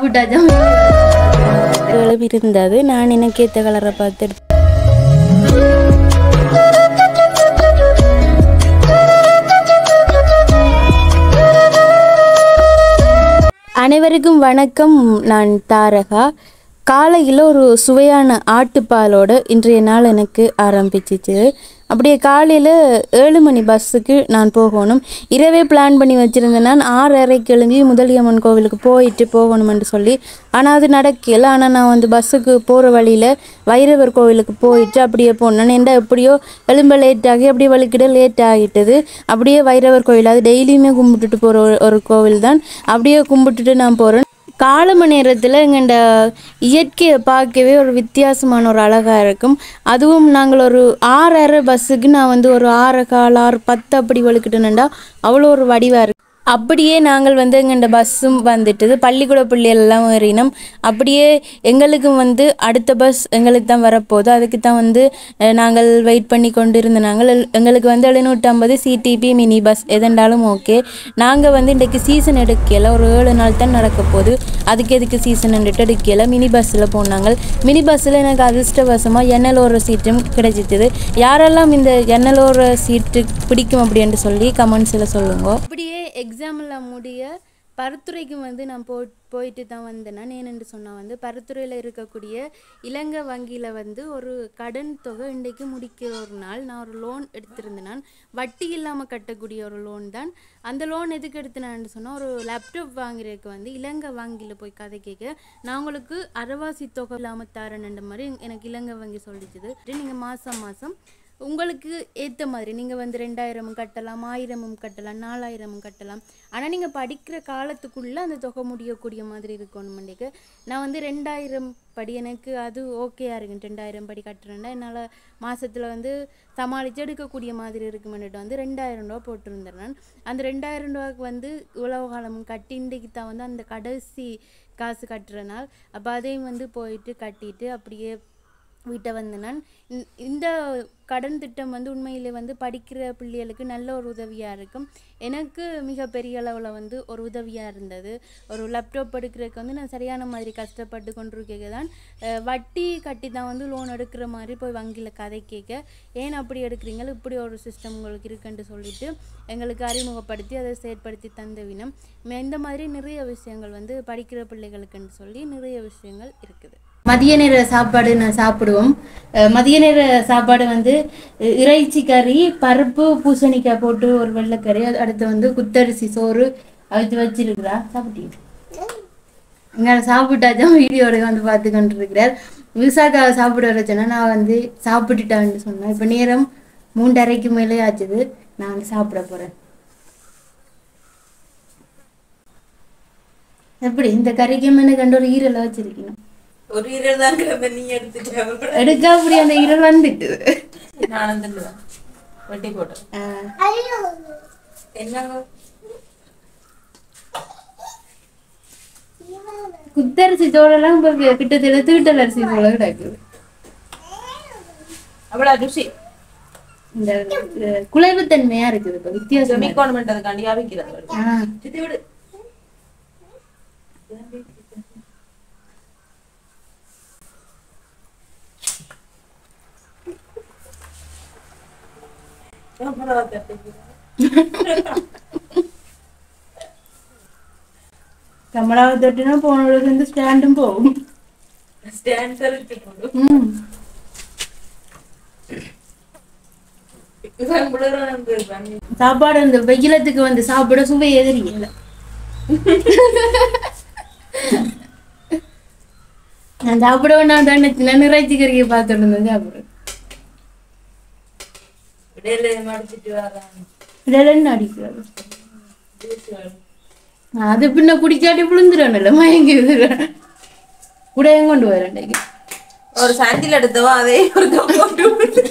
சாப்பிட்டாச்சா எழுபி இருந்தது நான் எனக்கு ஏற்ற கலரை பார்த்து எடுத்து அனைவருக்கும் வணக்கம் நான் தாரகா காலையில் ஒரு சுவையான ஆட்டுப்பாலோட இன்றைய நாள் எனக்கு ஆரம்பிச்சிச்சு அப்படியே காலையில் ஏழு மணி பஸ்ஸுக்கு நான் போகணும் இரவே பிளான் பண்ணி வச்சுருந்தேன் நான் ஆறரை கிளம்பி முதலியம்மன் கோவிலுக்கு போயிட்டு போகணுமென்று சொல்லி ஆனால் அது நடக்கல ஆனால் நான் வந்து பஸ்ஸுக்கு போகிற வழியில் வைரவர் கோவிலுக்கு போயிட்டு அப்படியே போனேன் ஏன்டா எப்படியோ எலும்ப லேட் ஆகி அப்படியே வலிக்கிட லேட் ஆகிட்டது அப்படியே வைரவர் கோவில் அது டெய்லியுமே கும்பிட்டுட்டு போகிற ஒரு ஒரு கோவில் தான் அப்படியே கும்பிட்டுட்டு நான் போகிறேன் காலம நேரத்தில் எங்கள்ட இயற்கையை பார்க்கவே ஒரு வித்தியாசமான ஒரு அழகாக இருக்கும் அதுவும் நாங்கள் ஒரு ஆறரை பஸ்ஸுக்கு நான் வந்து ஒரு ஆறு கால் ஆறு பத்து அப்படி வலுக்கிட்டேன்டா அவ்வளோ ஒரு வடிவாக இருக்கு அப்படியே நாங்கள் வந்து எங்கள்ட பஸ்ஸும் வந்துட்டுது பள்ளிக்கூட பிள்ளைகள் எல்லாம் ஏறினோம் அப்படியே எங்களுக்கும் வந்து அடுத்த பஸ் எங்களுக்கு தான் வரப்போகுது அதுக்கு தான் வந்து அஹ், நாங்கள் வெயிட் பண்ணி கொண்டு இருந்த நாங்கள் எல்- எங்களுக்கு வந்து எழுநூற்றம்பது சிடிபி மினி பஸ் எதெண்டாலும் ஓகே நாங்கள் வந்து இன்றைக்கு சீசன் எடுக்கல ஒரு ஏழு நாள் தான் நடக்க போகுது அதுக்கு எதுக்கு சீசன் எடுக்கல மினி பஸ்ஸில் போனாங்க மினி பஸ்ஸில் எனக்கு அதிர்ஷ்டவசமாக எண்ணலோர சீட்டும் கிடைச்சிட்டுது யாரெல்லாம் இந்த எண்ணலோர சீட்டு பிடிக்கும் அப்படின்னு சொல்லி கமெண்ட்ஸில் சொல்லுங்க அப்படியே எக்ஸாம் எல்லாம் முடிய பருத்துறைக்கும் வந்து நான் போ போயிட்டு தான் வந்தேன் நான் ஏனென்று சொன்னால் வந்து பருத்துறையில் இருக்கக்கூடிய இலங்கை வங்கியில் வந்து ஒரு கடன் தொகை இன்றைக்கு முடிக்கிற ஒரு நாள் நான் ஒரு லோன் எடுத்திருந்தேன் நான் வட்டி இல்லாமல் கட்டக்கூடிய ஒரு லோன் தான் அந்த லோன் எதுக்கு எடுத்தேன்னு சொன்னால் ஒரு லேப்டாப் வாங்குறதுக்கு வந்து இலங்கை வங்கியில் போய் கதை கேட்க நான் உங்களுக்கு அரைவாசி தொகை இல்லாமல் தரேன்ன்ற மாதிரி எனக்கு இலங்கை வங்கி சொல்லிச்சுது நீங்கள் மாதம் மாதம் உங்களுக்கு ஏற்ற மாதிரி நீங்கள் வந்து ரெண்டாயிரமும் கட்டலாம் ஆயிரமும் கட்டலாம் நாலாயிரமும் கட்டலாம் ஆனால் நீங்கள் படிக்கிற காலத்துக்குள்ளே அந்த தொகை முடியக்கூடிய மாதிரி இருக்கணுமெண்டிக்கு நான் வந்து ரெண்டாயிரம் படி எனக்கு அது ஓகேயா இருக்கு ரெண்டாயிரம் படி கட்டுறேன்டா என்னால் மாசத்துல வந்து சமாளித்து எடுக்கக்கூடிய மாதிரி இருக்குமென்னுட்டு வந்து ரெண்டாயிரம் ரூபா போட்டிருந்தேன் நான் அந்த ரெண்டாயிரம் ரூபாய்க்கு வந்து உழவு காலம் கட்டி இன்றைக்கு தான் வந்து அந்த கடைசி காசு கட்டுற நாள் அப்போ அதையும் வந்து போயிட்டு கட்டிட்டு அப்படியே வீட்டை வந்து நான் இந்த- இந்த கடன் திட்டம் வந்து உண்மையிலே வந்து படிக்கிற பிள்ளைகளுக்கு நல்ல ஒரு உதவியாக இருக்கும் எனக்கு மிகப்பெரிய அளவில் வந்து ஒரு உதவியாக இருந்தது ஒரு லேப்டாப் எடுக்கிறதுக்கு வந்து நான் சரியான மாதிரி கஷ்டப்பட்டு கொண்டிருக்க தான் அஹ், வட்டி கட்டி தான் வந்து லோன் எடுக்கிற மாதிரி போய் வங்கியில் கதை கேட்க ஏன் அப்படி எடுக்கிறீங்க இப்படி ஒரு சிஸ்டம் உங்களுக்கு இருக்குன்னு சொல்லிட்டு எங்களுக்கு அறிமுகப்படுத்தி அதை செயற்படுத்தி தந்த வினம் இந்த மாதிரி நிறைய விஷயங்கள் வந்து படிக்கிற பிள்ளைகளுக்குன்னு சொல்லி நிறைய விஷயங்கள் இருக்குது மதிய நேர சாப்பாடு நான் சாப்பிடுவோம் அஹ் மதிய நேர சாப்பாடு வந்து அஹ் இறைச்சி கறி பருப்பு பூசணிக்காய் போட்டு ஒரு வெள்ளைக்கறி அது அடுத்து வந்து குத்தரிசி சோறு அவித்து வச்சிருக்கிறா சாப்பிட்டீங்க இங்கே சாப்பிட்டாச்சும் வீடியோட வந்து பார்த்து கொண்டிருக்கிறார் விசாக்காவை சாப்பிட வர சொன்னா நான் வந்து சாப்பிட்டுட்டான்னு சொன்னேன் இப்போ நேரம் மூன்றரைக்கு மேலே ஆச்சுது நான் வந்து சாப்பிட போகிறேன் எப்படி இந்த கறிக்கு மேலே கண்டு ஒரு ஈரலை வச்சிருக்கணும் ஒரு இரவு தான் கிளம்ப நீ எடுத்துட்டு எடுக்க அப்படி அந்த ஈரல் வந்துட்டு நானும் தின்னுவேன் வெட்டி போட்டேன் ஆஹ் என்ன குத்தரிசி சோளெல்லாம் இப்போ கிட்டத்தட்ட தீட்டல் அரிசி போல கிடக்குது அவ்வளோ ருசி இந்த அஹ், குலைவுத்தன்மையா இருக்குது இப்போ வித்தியாசம் செமிகான்மெண்ட் அதுக்காண்டி அவிக்கிறது ஆஹ் சித்தி விடு கமலாவை தொட்டுனா போனோட இருந்து ஸ்டாண்டும் போகும் ஸ்டாண்ட் தரிச்சு போடு ம் இவன் புலர் பண்ணி சாப்பாடு அந்த வெயிலத்துக்கு வந்து சாப்பிட சுவை எதிரியல நான் சாப்பிட வேணாம் தான் நான் இறைச்சி கறியை பார்த்துட்டு இருந்தேன் சாப்பிடுறேன் இடையில மடிச்சிட்டு வரான் இதெல்லாம் என்ன அடிக்கிறது அது பின்ன குடிக்காட்டி விழுந்துடான்ல மயங்கி விழுந்துடான் உடையும் கொண்டு வரேன் ஒரு சாண்டில் எடுத்தவா அதே ஒரு போட்டு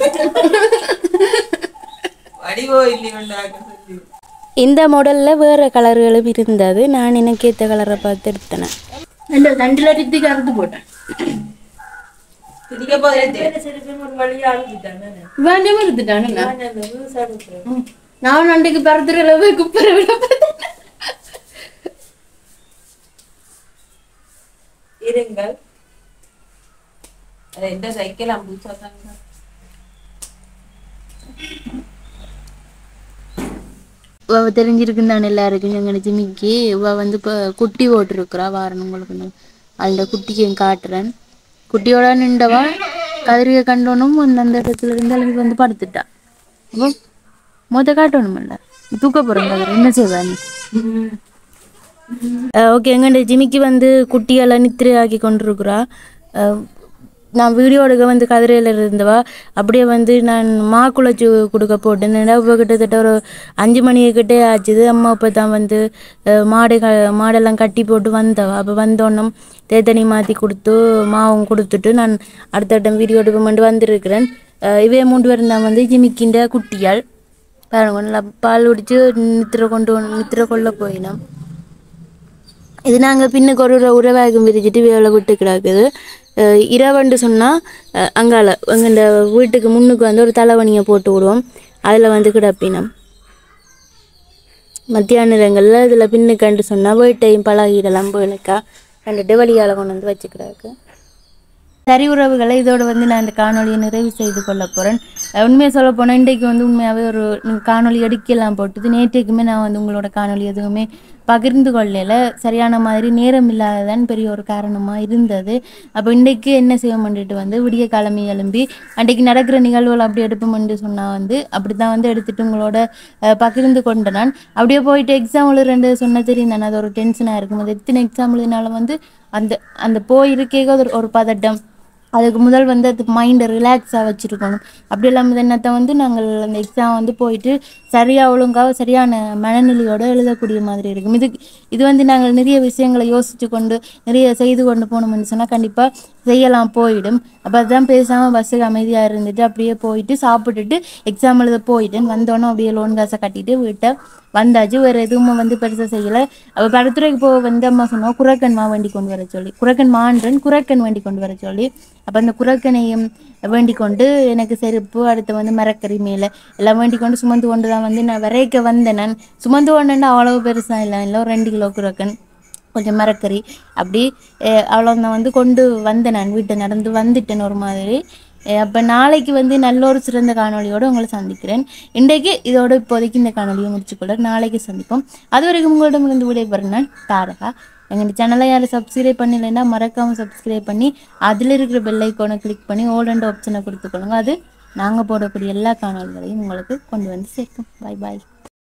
வடிவோ இல்லையோண்டாக்க சொல்லி இந்த மாடலில் வேறு கலர்களும் இருந்தது நான் எனக்கு ஏற்ற கலரை பார்த்து எடுத்தேன் இந்த தண்டில் அடித்து கறந்து போட்டேன் திரிக்க போதே ஒரு வழியா அழுத்திட்டானே வேண்டாம இருந்துட்டானுங்க சாப்பிட்டு ம். நான் அன்றைக்கு பறத்துற போய் குப்பரை விட பார்த்தேன். இருங்கள் அது எந்த சைக்கிள் அம்பூச்சா தாங்க இவ தெரிஞ்சிருக்குன்னு தான் எல்லாருக்கும் எங்கள் ஜிமிக்கு இவ வந்து இப்போ குட்டி ஓட்டிருக்கிறா வாரணும் உங்களுக்கு நான் அந்த குட்டிக்கு காட்டுறேன் குட்டியோட நின்றவா கதிரியை கண்டோனும் அந்த அந்த இடத்துல இருந்து அழுகி வந்து படுத்துட்டா அப்போ மொத்த காட்டணுமில்ல தூக்க போகிறோம் கதிரி என்ன செய்வா நீ ஓகே எங்கண்ட ஜிமிக்கு வந்து குட்டியெல்லாம் நித்திரையாக்கி கொண்டிருக்கிறா அஹ் நான் வீடியோ எடுக்க வந்து கதிரையில் இருந்தவா அப்படியே வந்து நான் மா குழச்சி கொடுக்க போட்டேன் இப்போ கிட்டத்தட்ட ஒரு அஞ்சு மணி கிட்டே ஆச்சுது அம்மா இப்போ தான் வந்து அஹ் மாடு க மாடெல்லாம் கட்டி போட்டு வந்தவா அப்போ வந்தோன்னும் தேத்தனி மாற்றி கொடுத்து மாவும் கொடுத்துட்டு நான் அடுத்த இடம் வீடியோ எடுக்கமெண்டு வந்திருக்கிறேன் அஹ் இவே மூன்று பேரும் தான் வந்து ஜிமிக்கின்ற குட்டியால் பாருங்க நல்லா பால் குடிச்சு நித்திர கொண்டு நித்திர கொள்ள போயினோம் இது நாங்கள் பின்னுக்கு ஒரு உற- உறவாகும் விரிச்சிட்டு வேலை விட்டு கிடக்குது அஹ் இரவுண்டு சொன்னால் அங்கால எங்கள் வீட்டுக்கு முன்னுக்கு வந்து ஒரு தலைவணியை போட்டு விடுவோம் அதில் வந்து கிடப்பினோம் மத்தியான நேரங்களில் இதில் பின்னுக்கண்டு சொன்னால் வீட்டையும் பழகிடலாம் போயிலக்கா கண்டுட்டு வழியால் கொண்டு வந்து வச்சுக்கிறாக்கு சரி உறவுகளை இதோட வந்து நான் இந்த காணொலியை நிறைவு செய்து கொள்ள போகிறேன் உண்மையை சொல்ல போனால் இன்றைக்கு வந்து உண்மையாகவே ஒரு நீங்க காணொளி எடுக்கலாம் போட்டது நேற்றைக்குமே நான் வந்து உங்களோட காணொளி எதுவுமே பகிர்ந்து கொள்ளல சரியான மாதிரி நேரம் இல்லாததான் பெரிய ஒரு காரணமாக இருந்தது அப்போ இன்றைக்கு என்ன செய்வோம்ன்ட்டு வந்து விடிய கிளம்பி எழும்பி அன்றைக்கு நடக்கிற நிகழ்வுகள் அப்படி எடுப்போம்னு சொன்னால் வந்து அப்படி தான் வந்து எடுத்துட்டு உங்களோட அஹ், பகிர்ந்து கொண்ட நான் அப்படியே போயிட்டு எக்ஸாம்பிள் ரெண்டு சொன்ன தெரியும் தானே அது ஒரு டென்ஷனாக இருக்கும் அது எத்தனை எக்ஸாம்பிள்னால வந்து அந்த அந்த போயிருக்கே ஒரு ஒரு பதட்டம் அதுக்கு முதல் வந்து அது மைண்டை ரிலாக்ஸாக வச்சுருக்கணும் அப்படி இல்லாமல் என்னத்தை வந்து நாங்கள் அந்த எக்ஸாம் வந்து போயிட்டு சரியாக ஒழுங்காக சரியான மனநிலையோடு எழுதக்கூடிய மாதிரி இருக்கும் இது இது வந்து நாங்கள் நிறைய விஷயங்களை யோசித்து கொண்டு நிறைய செய்து கொண்டு போனோம்னு சொன்னால் கண்டிப்பாக செய்யலாம் போயிடும் அப்போ அதுதான் பேசாமல் பஸ்ஸுக்கு அமைதியாக இருந்துட்டு அப்படியே போயிட்டு சாப்பிட்டுட்டு எக்ஸாம் எழுத போயிட்டேன் வந்தோன்னே அப்படியே லோன் காசை கட்டிட்டு வீட்டை வந்தாச்சு வேறு எதுவும் வந்து பெருசாக செய்யலை அப்போ படத்துறைக்கு போக வந்து அம்மா சொன்னோம் குரக்கன் மா வேண்டி கொண்டு வர சொல்லி குரக்கன் மான்றன் குரக்கன் வேண்டி கொண்டு வர சொல்லி அப்போ அந்த குரக்கனையும் வேண்டிக் கொண்டு எனக்கு செருப்பு அடுத்து வந்து மரக்கறி மேலே எல்லாம் வேண்டிக் கொண்டு சுமந்து கொண்டு தான் வந்து நான் விரைக்க வந்தேன் நான் சுமந்து கொண்டேன்னா அவ்வளவு பெருசாக இல்லை இல்லை ஒரு ரெண்டு கிலோ குரக்கன் கொஞ்சம் மரக்கறி அப்படி அஹ் அவ்வளோ நான் வந்து கொண்டு வந்தேன் நான் வீட்டை நடந்து வந்துட்டேன் ஒரு மாதிரி அப்போ நாளைக்கு வந்து நல்ல ஒரு சிறந்த காணொளியோடு உங்களை சந்திக்கிறேன் இன்றைக்கு இதோட இப்போதைக்கு இந்த காணொலியை முடிச்சுக்கொள்ள நாளைக்கு சந்திப்போம் அது வரைக்கும் உங்களிடமிருந்து விடைபெறும் நான் தாரகா எங்கள் சேனலை யாரும் சப்ஸ்கிரைப் பண்ணலைன்னா மறக்காமல் சப்ஸ்கிரைப் பண்ணி அதில் இருக்கிற பெல் ஐக்கானை கிளிக் பண்ணி ஓல் அண்ட் ஆப்ஷனை கொடுத்துக்கொள்ளுங்க அது நாங்கள் போடக்கூடிய எல்லா காணொளிகளையும் உங்களுக்கு கொண்டு வந்து சேர்க்கும் பாய் பாய்